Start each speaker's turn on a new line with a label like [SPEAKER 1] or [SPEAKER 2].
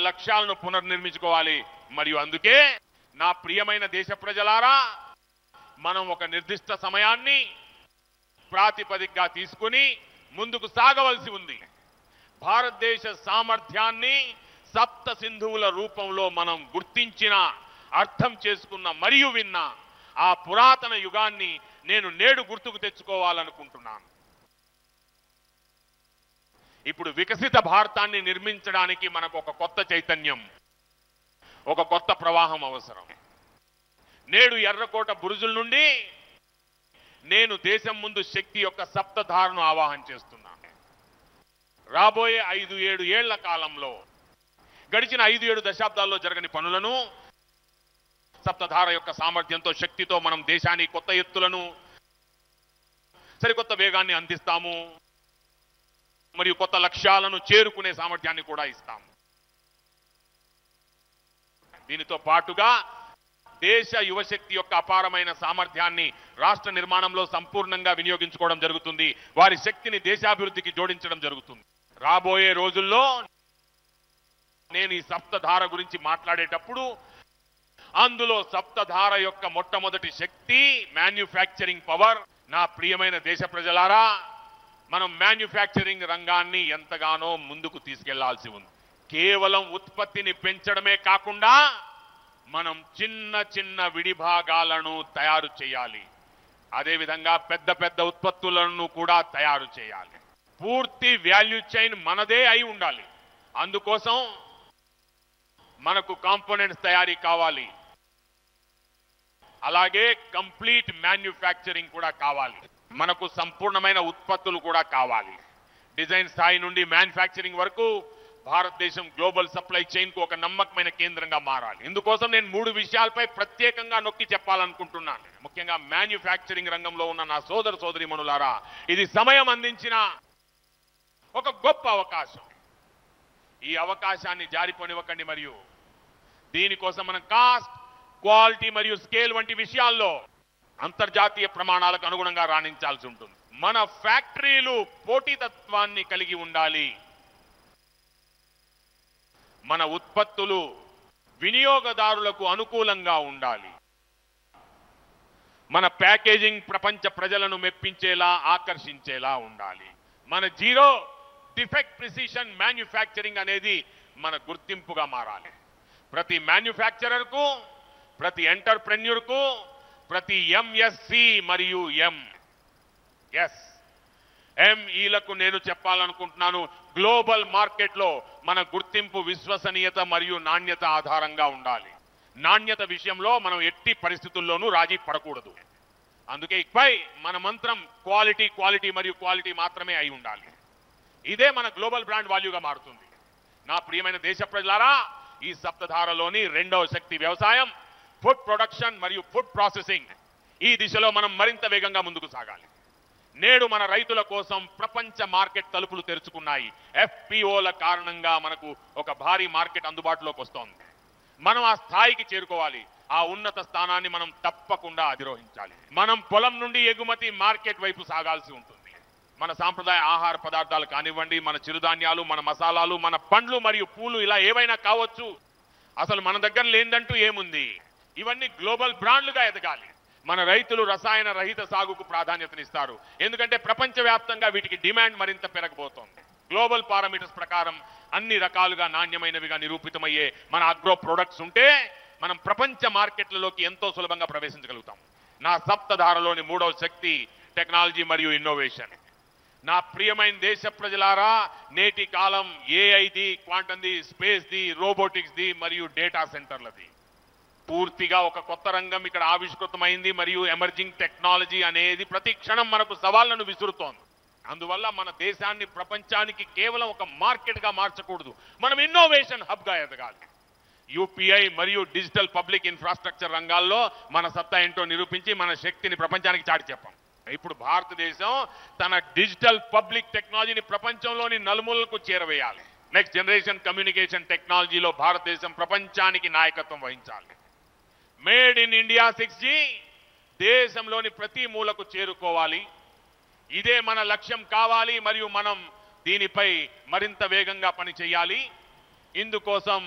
[SPEAKER 1] లక్ష్యాలను పునర్నిర్మించుకోవాలి మరియు అందుకే నా ప్రియమైన దేశ ప్రజలారా మనం ఒక నిర్దిష్ట సమయాన్ని ప్రాతిపదికగా తీసుకుని ముందుకు సాగవలసి ఉంది భారతదేశ సామర్థ్యాన్ని సప్త సింధువుల రూపంలో మనం గుర్తించిన అర్థం చేసుకున్న మరియు విన్న ఆ పురాతన యుగాన్ని నేను నేడు గుర్తుకు తెచ్చుకోవాలనుకుంటున్నాను ఇప్పుడు వికసిత భారతాన్ని నిర్మించడానికి మనకు ఒక కొత్త చైతన్యం ఒక కొత్త ప్రవాహం అవసరం నేడు ఎర్రకోట బురుజుల నుండి నేను దేశం ముందు శక్తి యొక్క సప్తధారను ఆవాహన చేస్తున్నాను రాబోయే ఐదు ఏడు ఏళ్ల కాలంలో గడిచిన ఐదు ఏడు దశాబ్దాల్లో జరగని పనులను సప్తధార యొక్క సామర్థ్యంతో శక్తితో మనం దేశానికి కొత్త ఎత్తులను సరికొత్త వేగాన్ని అందిస్తాము మరియు కొత్త లక్ష్యాలను చేరుకునే సామర్థ్యాన్ని కూడా ఇస్తాము దీనితో పాటుగా దేశ యువశక్తి యొక్క అపారమైన సామర్థ్యాన్ని రాష్ట్ర నిర్మాణంలో సంపూర్ణంగా వినియోగించుకోవడం జరుగుతుంది వారి శక్తిని దేశాభివృద్ధికి జోడించడం జరుగుతుంది రాబోయే రోజుల్లో నేను ఈ సప్తధార గురించి మాట్లాడేటప్పుడు అందులో సప్తధార యొక్క మొట్టమొదటి శక్తి మ్యానుఫ్యాక్చరింగ్ పవర్ నా ప్రియమైన దేశ ప్రజలారా మనం మ్యానుఫ్యాక్చరింగ్ రంగాన్ని ఎంతగానో ముందుకు తీసుకెళ్లాల్సి ఉంది కేవలం ఉత్పత్తిని పెంచడమే కాకుండా మనం చిన్న చిన్న విడిభాగాలను తయారు చేయాలి అదేవిధంగా పెద్ద పెద్ద ఉత్పత్తులను కూడా తయారు చేయాలి పూర్తి వాల్యూ చైన్ మనదే అయి ఉండాలి అందుకోసం మనకు కాంపోనెంట్స్ తయారీ కావాలి అలాగే కంప్లీట్ మ్యానుఫ్యాక్చరింగ్ కూడా కావాలి మనకు సంపూర్ణమైన ఉత్పత్తులు కూడా కావాలి డిజైన్ స్థాయి నుండి మ్యానుఫ్యాక్చరింగ్ వరకు భారతదేశం గ్లోబల్ సప్లై చైన్ కు ఒక నమ్మకమైన కేంద్రంగా మారాలి ఇందుకోసం నేను మూడు విషయాలపై ప్రత్యేకంగా నొక్కి చెప్పాలనుకుంటున్నాను ముఖ్యంగా మ్యానుఫ్యాక్చరింగ్ రంగంలో ఉన్న నా సోదర సోదరిమణులారా ఇది సమయం అందించిన ఒక గొప్ప అవకాశం ఈ అవకాశాన్ని జారిపోనివ్వకండి మరియు దీనికోసం మనం కాస్ట్ క్వాలిటీ మరియు స్కేల్ వంటి విషయాల్లో అంతర్జాతీయ ప్రమాణాలకు అనుగుణంగా రాణించాల్సి ఉంటుంది మన ఫ్యాక్టరీలు పోటీతత్వాన్ని కలిగి ఉండాలి మన ఉత్పత్తులు వినియోగదారులకు అనుకూలంగా ఉండాలి మన ప్యాకేజింగ్ ప్రపంచ ప్రజలను మెప్పించేలా ఆకర్షించేలా ఉండాలి మన జీరో డిఫెక్ట్ ప్రిసిషన్ మ్యానుఫ్యాక్చరింగ్ అనేది మన గుర్తింపుగా మారాలి ప్రతి మ్యానుఫ్యాక్చరర్కు ప్రతి ఎంటర్ప్రెన్యూర్కు ప్రతి ఎంఎస్సి మరియు ఎం ఎస్ ఎంఈలకు నేను చెప్పాలనుకుంటున్నాను గ్లోబల్ మార్కెట్లో మన గుర్తింపు విశ్వసనీయత మరియు నాణ్యత ఆధారంగా ఉండాలి నాణ్యత విషయంలో మనం ఎట్టి పరిస్థితుల్లోనూ రాజీ పడకూడదు అందుకే ఇకపై మన మంత్రం క్వాలిటీ క్వాలిటీ మరియు క్వాలిటీ మాత్రమే అయి ఉండాలి ఇదే మన గ్లోబల్ బ్రాండ్ వాల్యూగా మారుతుంది నా ప్రియమైన దేశ ప్రజలారా ఈ సప్తధారలోని రెండవ శక్తి వ్యవసాయం ఫుడ్ ప్రొడక్షన్ మరియు ఫుడ్ ప్రాసెసింగ్ ఈ దిశలో మనం మరింత వేగంగా ముందుకు సాగాలి నేడు మన రైతుల కోసం ప్రపంచ మార్కెట్ తలుపులు తెరుచుకున్నాయి ఎఫ్పిఓల కారణంగా మనకు ఒక భారీ మార్కెట్ అందుబాటులోకి వస్తోంది మనం ఆ స్థాయికి చేరుకోవాలి ఆ ఉన్నత స్థానాన్ని మనం తప్పకుండా అధిరోహించాలి మనం పొలం నుండి ఎగుమతి మార్కెట్ వైపు సాగాల్సి ఉంటుంది మన సాంప్రదాయ ఆహార పదార్థాలు కానివ్వండి మన చిరుధాన్యాలు మన మసాలాలు మన పండ్లు మరియు పూలు ఇలా ఏవైనా కావచ్చు అసలు మన దగ్గర లేదంటూ ఏముంది ఇవన్నీ గ్లోబల్ బ్రాండ్లుగా ఎదగాలి మన రైతులు రసాయన రహిత సాగుకు ప్రాధాన్యతనిస్తారు ఎందుకంటే ప్రపంచవ్యాప్తంగా వీటికి డిమాండ్ మరింత పెరగబోతోంది గ్లోబల్ పారామీటర్స్ ప్రకారం అన్ని రకాలుగా నాణ్యమైనవిగా నిరూపితమయ్యే మన అగ్రో ప్రొడక్ట్స్ ఉంటే మనం ప్రపంచ మార్కెట్లలోకి ఎంతో సులభంగా ప్రవేశించగలుగుతాం నా సప్తధారలోని మూడవ శక్తి టెక్నాలజీ మరియు ఇన్నోవేషన్ నా ప్రియమైన దేశ ప్రజలారా నేటి కాలం ఏఐది క్వాంటమ్ది స్పేస్ది రోబోటిక్స్ది మరియు డేటా సెంటర్లది పూర్తిగా ఒక కొత్త రంగం ఇక్కడ ఆవిష్కృతమైంది మరియు ఎమర్జింగ్ టెక్నాలజీ అనేది ప్రతి క్షణం మనకు సవాళ్లను విసురుతోంది అందువల్ల మన దేశాన్ని ప్రపంచానికి కేవలం ఒక మార్కెట్ గా మార్చకూడదు మనం ఇన్నోవేషన్ హబ్ గా ఎదగాలి యూపీఐ మరియు డిజిటల్ పబ్లిక్ ఇన్ఫ్రాస్ట్రక్చర్ రంగాల్లో మన సత్తా ఏంటో నిరూపించి మన శక్తిని ప్రపంచానికి చాటి చెప్పాం ఇప్పుడు భారతదేశం తన డిజిటల్ పబ్లిక్ టెక్నాలజీని ప్రపంచంలోని నలుమూలలకు చేరవేయాలి నెక్స్ట్ జనరేషన్ కమ్యూనికేషన్ టెక్నాలజీలో భారతదేశం ప్రపంచానికి నాయకత్వం వహించాలి made in India six G దేశంలోని ప్రతి మూలకు చేరుకోవాలి ఇదే మన లక్ష్యం కావాలి మరియు మనం దీనిపై మరింత వేగంగా పనిచేయాలి ఇందుకోసం